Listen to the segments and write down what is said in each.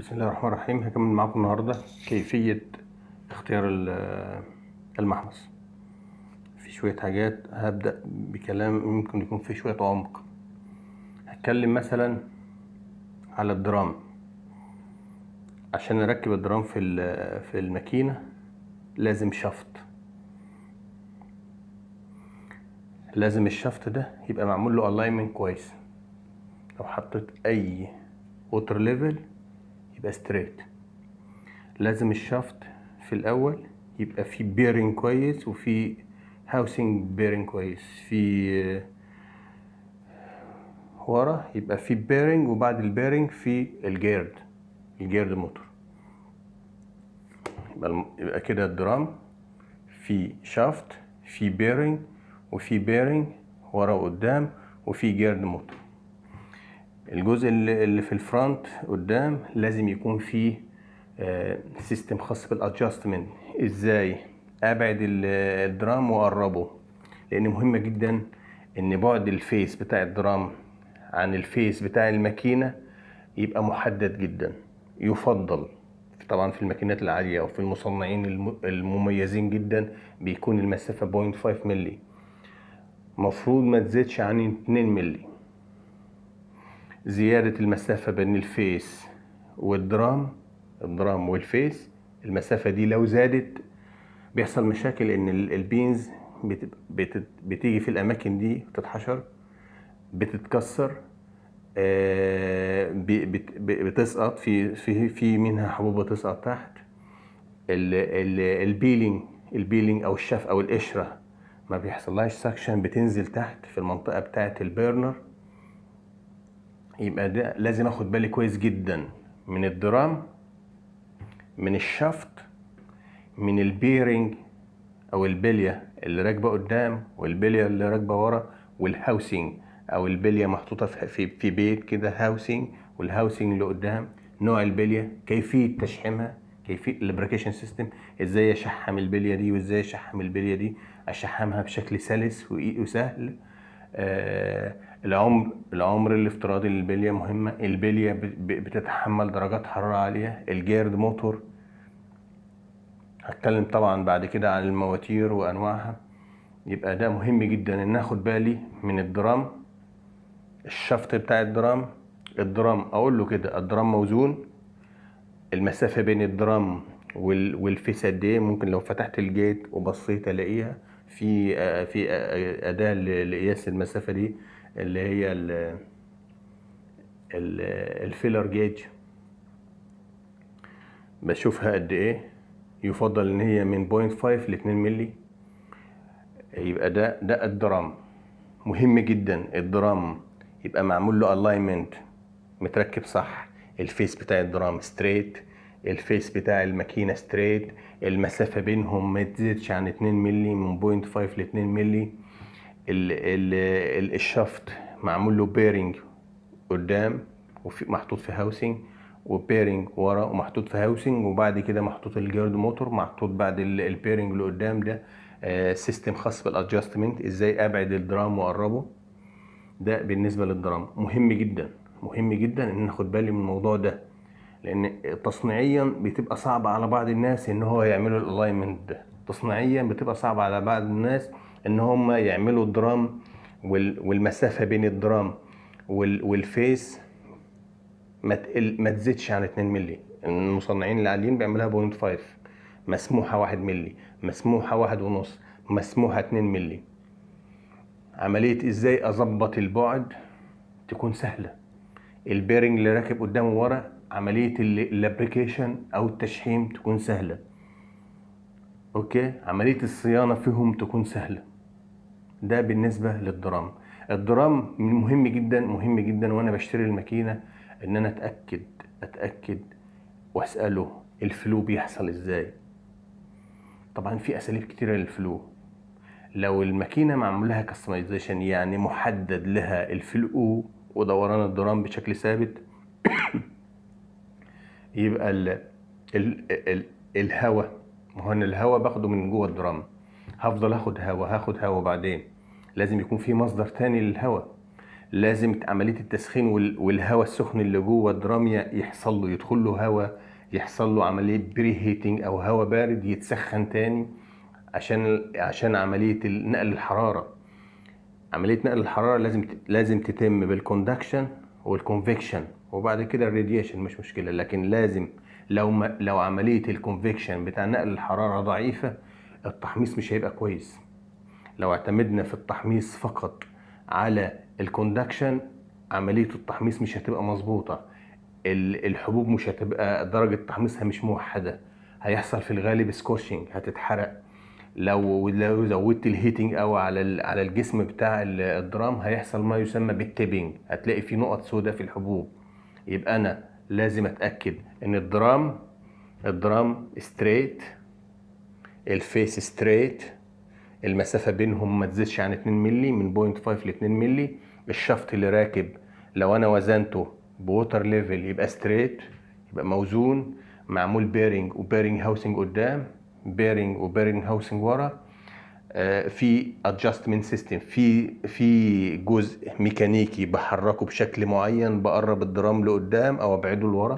بسم الله الرحمن الرحيم هكمل معاكم النهاردة كيفية اختيار ال- المحبس في شوية حاجات هبدأ بكلام ممكن يكون فيه شوية عمق هتكلم مثلا على الدرام عشان نركب الدرام في ال- في الماكينة لازم شفط لازم الشفط ده يبقى معمول له الاينمنت كويس لو حطيت اي ووتر ليفل يبقى ستريت لازم الشافت في الاول يبقى في بيرنج كويس وفي هاوسنج بيرنج كويس في ورا يبقى في بيرنج وبعد البيرنج في الجيرد الجيرد موتور يبقى الم- يبقى كده الدرام في شافت في بيرنج وفي بيرنج ورا وقدام وفي جيرد موتور الجزء اللي اللي في الفرونت قدام لازم يكون فيه سيستم خاص بالادجستمنت ازاي ابعد ال- الدرام واقربه لان مهمه جدا ان بعد الفيس بتاع الدرام عن الفيس بتاع الماكينه يبقى محدد جدا يفضل طبعا في الماكينات العاليه او في المصنعين الم- المميزين جدا بيكون المسافه 0.5 مللي مفروض ما تزيدش عن 2 مللي زيادة المسافة بين الفيس والدرام الدرام والفيس المسافة دي لو زادت بيحصل مشاكل ان ال- البينز بت- بت- بتيجي في الاماكن دي بتتحشر بتتكسر آه، ب- بت- ب- بتسقط في في في منها حبوب بتسقط تحت ال- ال- البيلينج البيلينج او الشف او القشره ما بيحصلهاش سكشن بتنزل تحت في المنطقه بتاعه البرنر يبقى ده لازم اخد بالي كويس جدا من الدرام من الشفط من البيرنج او البليه اللي راكبه قدام والبليه اللي راكبه ورا والهاوسنج او البليه محطوطه في في, في بيت كده هاوسنج والهاوسنج اللي قدام نوع البليه كيفيه تشحيمها كيفيه الابريكيشن سيستم ازاي اشحم البليه دي وازاي اشحم البليه دي اشحمها بشكل سلس وإي- وسهل آه العمر العمر الافتراضي للبليه مهمه البليه ب- ب- بتتحمل درجات حراره عاليه الجيرد موتور هتكلم طبعا بعد كده عن المواتير وانواعها يبقى ده مهم جدا ان اخد بالي من الدرام الشفط بتاع الدرام الدرام اقول له كده الدرام موزون المسافه بين الدرام وال- والفيس قد ايه ممكن لو فتحت الجيت وبصيت الاقيها في آه، في آه، اداه ل- لقياس المسافه دي اللي هي ال- ال- الفيلر جيج بشوفها قد ايه يفضل ان هي من 0.5 ل 2 مللي يبقى ده ده الدرام مهم جدا الدرام يبقى معمول له الاينمنت متركب صح الفيس بتاع الدرام ستريت الفيس بتاع الماكينه ستريت المسافه بينهم ما تزيدش عن 2 مللي من 0.5 ل 2 مللي ال ال ال الشفط معمول له بيرنج قدام وفي محطوط في هاوسنج وبيرنج ورا ومحطوط في هاوسنج وبعد كده محطوط الجيرد موتور محطوط بعد ال- البيرنج اللي قدام ده سيستم خاص بالادجستمنت ازاي ابعد الدرام واقربه ده بالنسبه للدرام مهم جدا مهم جدا ان ناخد بالي من الموضوع ده لان تصنيعيا بتبقى صعبه على بعض الناس ان هو يعملوا الالاينمنت ده تصنيعيا بتبقى صعبه على بعض الناس ان هم يعملوا الدرام وال- والمسافه بين الدرام وال- والفيس ما تقل ما تزيدش عن 2 مللي المصنعين العاليين بيعملوها بوينت 5 مسموحه 1 مللي مسموحه واحد ونص مسموحه 2 مللي عمليه ازاي اظبط البعد تكون سهله البيرنج اللي راكب قدام وورا عمليه الابريكيشن او التشحيم تكون سهله اوكي عمليه الصيانه فيهم تكون سهله ده بالنسبه للدرام الدرام من مهم جدا مهم جدا وانا بشتري الماكينه ان انا اتاكد اتاكد واساله الفلو بيحصل ازاي طبعا في اساليب كتيره للفلو لو الماكينه معمول لها كاستمايزيشن يعني محدد لها الفلو ودوران الدرام بشكل ثابت يبقى ال ال ال الهواء ما هو أنا الهواء باخده من جوه الدرام هفضل اخد هواء هاخد هواء بعدين لازم يكون في مصدر تاني للهواء لازم عمليه التسخين وال- والهواء السخن اللي جوه الدرام ي- يحصل له يدخل له هواء يحصل له عمليه بري هيتنج او هواء بارد يتسخن تاني عشان عشان عمليه نقل الحراره عمليه نقل الحراره لازم لازم تتم بالكوندكشن والكونفكشن وبعد كده الراديشن مش مشكله لكن لازم لو ما لو عمليه الكونفكشن بتاع نقل الحراره ضعيفه التحميص مش هيبقى كويس لو اعتمدنا في التحميص فقط على الكوندكشن عمليه التحميص مش هتبقى مظبوطه ال- الحبوب مش هتبقى درجه تحميصها مش موحده هيحصل في الغالب سكورشنج هتتحرق لو لو زودت الهيتنج قوي على ال- على الجسم بتاع ال- الدرام هيحصل ما يسمى بالتيبنج هتلاقي في نقط سوداء في الحبوب يبقى انا لازم اتاكد ان الدرام الدرام ستريت الفيس ستريت المسافه بينهم ما تزيدش عن 2 مللي من 0.5 ل 2 مللي الشفط اللي راكب لو انا وزنته بوتر ليفل يبقى ستريت يبقى موزون معمول بيرنج وبيرنج هاوسنج قدام بيرنج وبيرنج هاوسنج ورا آه، في ادجستمنت سيستم في في جزء ميكانيكي بحركه بشكل معين بقرب الدرام لقدام او ابعده لورا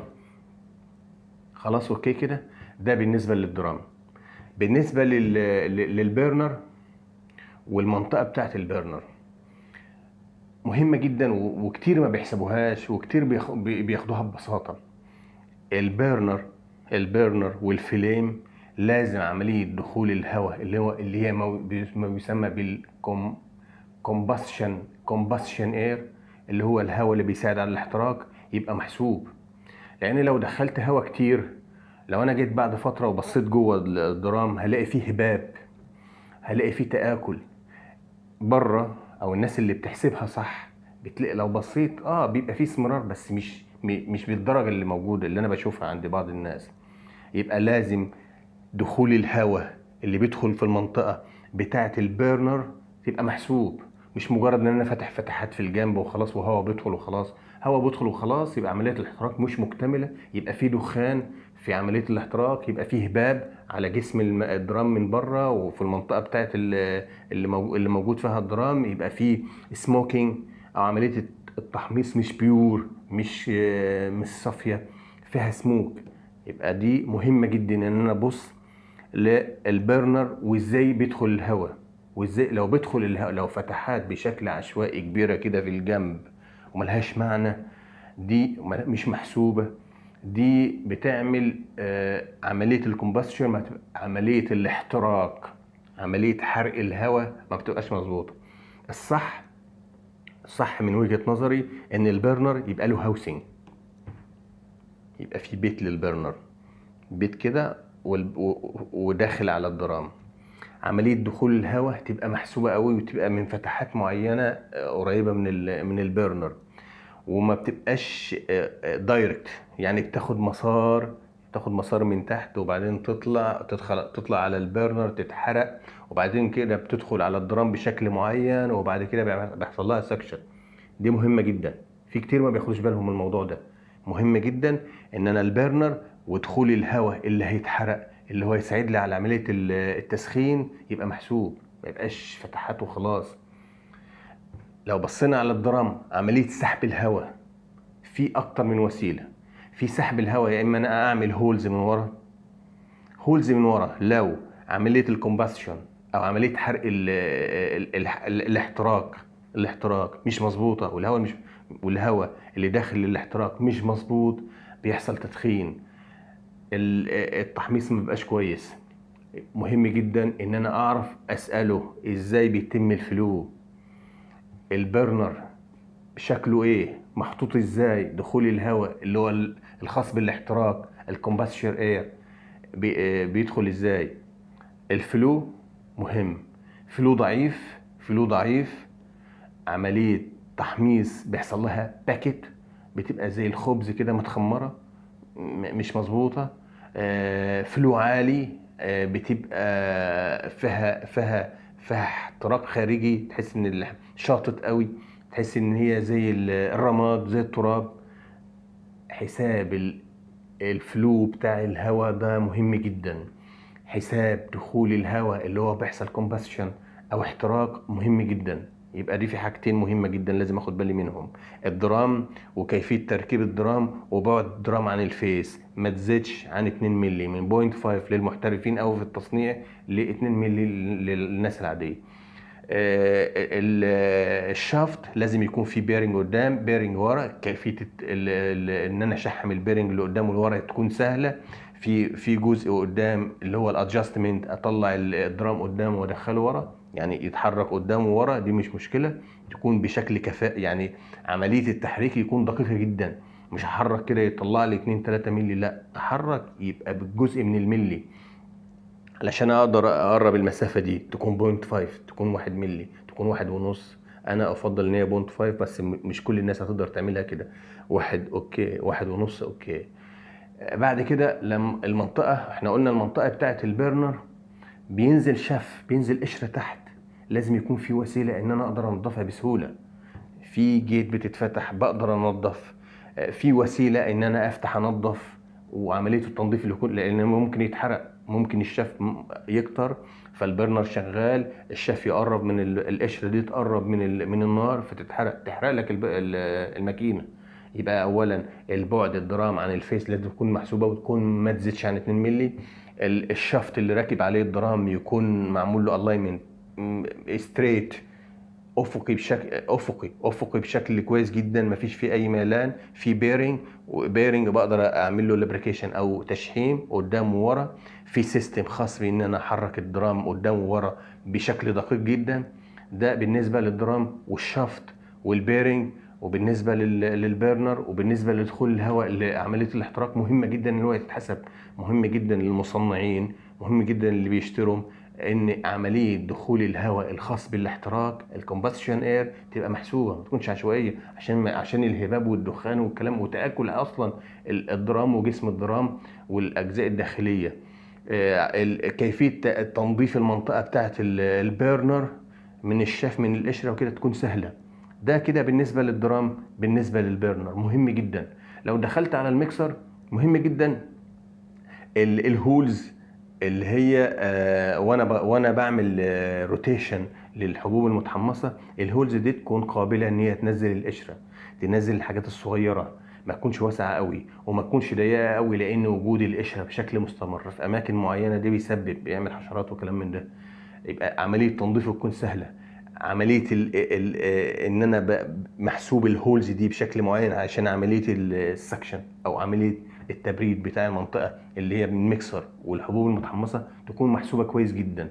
خلاص اوكي كده ده بالنسبه للدرام بالنسبه لل... لل- للبرنر والمنطقه بتاعت البرنر مهمه جدا و- وكتير ما بيحسبوهاش وكتير بياخ- بي- بياخدوها ببساطه البرنر البرنر والفليم لازم عمليه دخول الهواء اللي هو اللي هي مو- بي- ما بيسمى بالكم كومباشن كومباشن اير اللي هو الهواء اللي بيساعد على الاحتراق يبقى محسوب لان لو دخلت هواء كتير لو انا جيت بعد فتره وبصيت جوه الدرام هلاقي فيه هباب هلاقي فيه تآكل بره او الناس اللي بتحسبها صح بتلاقي لو بصيت اه بيبقى فيه استمرار بس مش م- مش بالدرجه اللي موجوده اللي انا بشوفها عند بعض الناس يبقى لازم دخول الهواء اللي بيدخل في المنطقه بتاعه البرنر تبقى محسوب مش مجرد ان انا فاتح فتحات في الجنب وخلاص وهواء بيدخل وخلاص هواء بيدخل وخلاص يبقى عمليه الاحتراق مش مكتمله يبقى في دخان في عمليه الاحتراق يبقى في هباب على جسم الم- الدرام من بره وفي المنطقه بتاعه ال- اللي مو- اللي موجود فيها الدرام يبقى في سموكينج او عمليه التحميص مش بيور مش آه، مش صافيه فيها سموك يبقى دي مهمه جدا ان انا ابص للبرنر وازاي بيدخل الهواء وازاي لو بيدخل الهواء لو فتحات بشكل عشوائي كبيره كده في الجنب وملهاش معنى دي مل- مش محسوبه دي بتعمل آه، عمليه الكومباشن ما تبقى- عمليه الاحتراق عمليه حرق الهواء ما بتبقاش مظبوطه الصح الصح من وجهه نظري ان البرنر يبقى له هاوسنج يبقى في بيت للبرنر بيت كده وال- و- وداخل على الدرام عمليه دخول الهواء تبقى محسوبه قوي وتبقى من فتحات معينه آه، قريبه من ال- من البرنر وما بتبقاش دايركت يعني بتاخد مسار تاخد مسار من تحت وبعدين تطلع تدخل تطلع على البرنر تتحرق وبعدين كده بتدخل على الدرام بشكل معين وبعد كده بيعمل- بيحصل لها سكشن دي مهمه جدا في كتير ما بياخدوش بالهم من الموضوع ده مهم جدا ان انا البرنر ودخول الهواء اللي هيتحرق اللي هو يساعد لي على عمليه ال- التسخين يبقى محسوب ما يبقاش فتحات وخلاص لو بصينا على الدرام عمليه سحب الهواء في اكتر من وسيله في سحب الهواء يا اما انا اعمل هولز من ورا هولز من ورا لو عمليه الكومباشن او عمليه حرق ال ال ال ال الاحتراق الاحتراق مش مظبوطه والهواء مش والهواء اللي داخل الاحتراق مش مظبوط بيحصل تدخين ال- التحميص ما بيبقاش كويس مهم جدا ان انا اعرف اساله ازاي بيتم الفلو البرنر شكله ايه محطوط ازاي دخول الهواء اللي هو ال- الخاص بالاحتراق الكومباشر اير بيدخل ازاي الفلو مهم فلو ضعيف فلو ضعيف عملية تحميص بيحصل لها باكت بتبقى زي الخبز كده متخمرة م- مش مظبوطة آه، فلو عالي آه، بتبقى فيها فيها فيها احتراق خارجي تحس ان ال- شاطط قوي تحس ان هي زي ال- الرماد زي التراب حساب ال- الفلو بتاع الهواء ده مهم جدا حساب دخول الهواء اللي هو بيحصل كومباشن او احتراق مهم جدا يبقى دي في حاجتين مهمه جدا لازم اخد بالي منهم الدرام وكيفيه تركيب الدرام وبعد الدرام عن الفيس ما تزيدش عن 2 مللي من 0.5 للمحترفين او في التصنيع ل 2 مللي للناس العاديه آه، ال- الشافت لازم يكون في بيرنج قدام بيرنج ورا كيفيه الت- ال- ال- ان انا اشحم البيرنج اللي قدام والورا تكون سهله في في جزء قدام اللي هو الادجستمنت اطلع ال- الدرام قدام وادخله ورا يعني يتحرك قدام وورا دي مش مشكله تكون بشكل كفاء يعني عمليه التحريك يكون دقيقه جدا مش هحرك كده يطلع لي 2 3 مللي لا احرك يبقى بالجزء من الملي علشان اقدر اقرب المسافه دي تكون بوينت 5 تكون 1 مللي تكون واحد ونص انا افضل ان هي بوينت 5 بس م- مش كل الناس هتقدر تعملها كده واحد اوكي واحد ونص اوكي آه، بعد كده لما المنطقه احنا قلنا المنطقه بتاعت البرنر بينزل شف بينزل قشره تحت لازم يكون في وسيله ان انا اقدر انضفها بسهوله في جيت بتتفتح بقدر انضف آه، في وسيله ان انا افتح انضف وعمليه التنظيف اللي يكون لان ممكن يتحرق ممكن الشاف م- يكتر فالبرنر شغال الشاف يقرب من ال- القشره دي تقرب من ال- من النار فتتحرق تحرق لك الب- ال- الماكينه يبقى اولا البعد الدرام عن الفيس لازم تكون محسوبه وتكون ما تزيدش عن 2 مللي ال- الشافت اللي راكب عليه الدرام يكون معمول له الاينمنت ستريت افقي بشكل افقي افقي بشكل كويس جدا مفيش فيه اي ميلان في بيرنج وبيرنج بقدر اعمل له لبريكيشن او تشحيم قدام وورا في سيستم خاص بان انا احرك الدرام قدام وورا بشكل دقيق جدا ده بالنسبه للدرام والشافت والبيرنج وبالنسبه لل- للبرنر وبالنسبه لدخول الهواء لعمليه الاحتراق مهمه جدا ان هو يتحسب مهم جدا للمصنعين مهم جدا اللي بيشتروا ان عمليه دخول الهواء الخاص بالاحتراق الكومبشن اير تبقى محسوبه ما تكونش عشوائيه عشان ما عشان الهباب والدخان والكلام وتاكل اصلا ال- الدرام وجسم الدرام والاجزاء الداخليه آه، ال- كيفيه ت- تنظيف المنطقه بتاعه ال- البرنر من الشاف من القشره وكده تكون سهله ده كده بالنسبه للدرام بالنسبه للبرنر مهم جدا لو دخلت على الميكسر مهم جدا ال- الهولز اللي هي آه، وانا ب- وانا بعمل روتيشن للحبوب المتحمصه الهولز دي تكون قابله ان هي تنزل القشره تنزل الحاجات الصغيره ما تكونش واسعه قوي وما تكونش ضيقه قوي لان وجود القشره بشكل مستمر في اماكن معينه دي بيسبب بيعمل حشرات وكلام من ده يبقى عمليه تنظيفه تكون سهله عمليه ال ال ان انا ب- محسوب الهولز دي بشكل معين عشان عمليه السكشن او عمليه التبريد بتاع المنطقه اللي هي من الميكسر والحبوب المتحمصه تكون محسوبه كويس جدا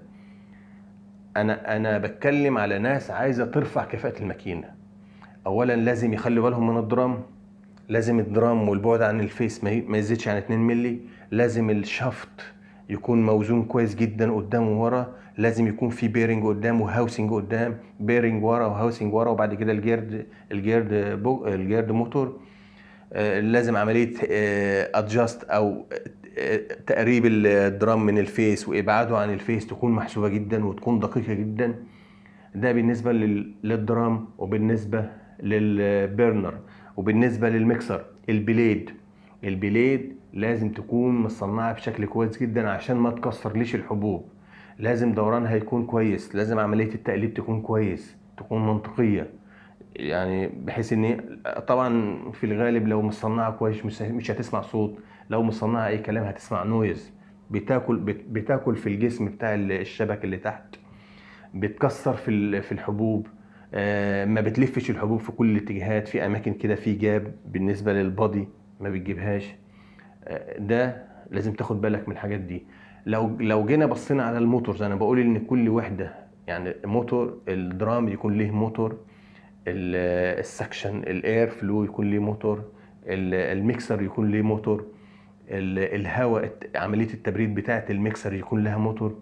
انا انا بتكلم على ناس عايزه ترفع كفاءه الماكينه اولا لازم يخلوا بالهم من الدرام لازم الدرام والبعد عن الفيس ما ي- ما يزيدش عن 2 مللي لازم الشافت يكون موزون كويس جدا قدام وورا لازم يكون في بيرنج قدام وهاوسنج قدام بيرنج ورا وهاوسنج ورا وبعد كده الجيرد الجيرد بو الجيرد موتور آه، لازم عمليه ادجاست او آه، تقريب الدرام من الفيس وابعاده عن الفيس تكون محسوبه جدا وتكون دقيقه جدا ده بالنسبه لل- للدرام وبالنسبه للبرنر وبالنسبه للميكسر البليد البليد لازم تكون مصنعه بشكل كويس جدا عشان ما تكسرليش الحبوب لازم دورانها يكون كويس لازم عمليه التقليب تكون كويس تكون منطقيه يعني بحيث ان طبعا في الغالب لو مصنعه كويس مش مش هتسمع صوت لو مصنعه اي كلام هتسمع نويز بتاكل بت- بتاكل في الجسم بتاع الشبك اللي تحت بتكسر في ال- في الحبوب آه، ما بتلفش الحبوب في كل الاتجاهات في اماكن كده في جاب بالنسبه للبادي ما بتجيبهاش آه، ده لازم تاخد بالك من الحاجات دي لو لو جينا بصينا على الموتورز انا بقول ان كل وحده يعني موتور الدرام يكون ليه موتور ال- السكشن الاير فلو يكون ليه موتور ال- الميكسر يكون ليه موتور ال- الهواء الت- عمليه التبريد بتاعه الميكسر يكون لها موتور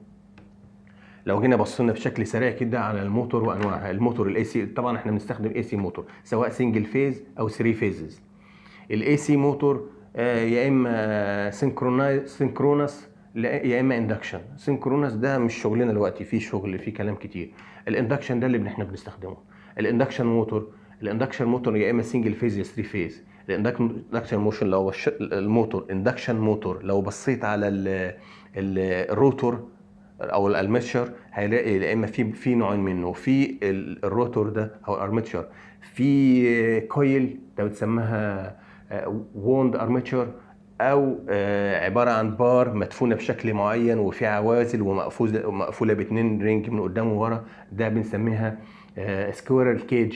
لو جينا بصينا بشكل سريع كده على الموتور وانواعها الموتور الاي سي طبعا احنا بنستخدم اي سي موتور سواء سنجل فيز او 3 فيزز الاي سي موتور آه، يا اما سينكرونس يا اما اندكشن سينكرونس ده مش شغلنا دلوقتي في شغل في كلام كتير الاندكشن ده اللي احنا بنستخدمه الاندكشن موتور الاندكشن موتور يا اما سنجل فيز يا 3 فيز الاندكشن موشن لو الش- الموتور اندكشن موتور لو بصيت على ال- ال- الروتور او الارمتشر هيلاقي يا اما في في نوعين منه في ال- الروتور ده او الارمتشر في كويل ده بتسمىها ووند ارمتشر او آه، عباره عن بار مدفونه بشكل معين وفي عوازل ومقفوله ومقفوله باتنين رينج من قدام وورا ده بنسميها سكويرل كيج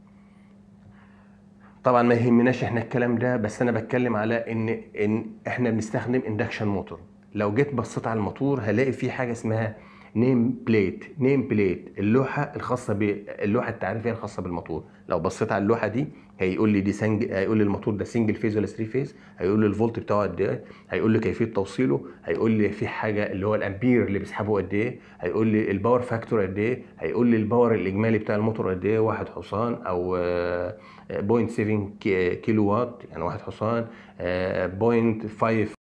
طبعا ما يهمناش احنا الكلام ده بس انا بتكلم على ان ان احنا بنستخدم اندكشن موتور لو جيت بصيت على الموتور هلاقي في حاجه اسمها نيم بليت نيم بليت اللوحه الخاصه باللوحه التعريفيه الخاصه بالموتور لو بصيت على اللوحه دي هيقول لي دي سنج هيقول لي الموتور ده سنجل فيز ولا 3 فيز هيقول لي الفولت بتاعه قد ايه هيقول لي كيفيه توصيله هيقول لي في حاجه اللي هو الامبير اللي بيسحبه قد ايه هيقول لي الباور فاكتور قد ايه هيقول لي الباور الاجمالي بتاع الموتور قد ايه واحد حصان او آه، 0.7 كي- كيلو وات يعني واحد حصان آه، 0.5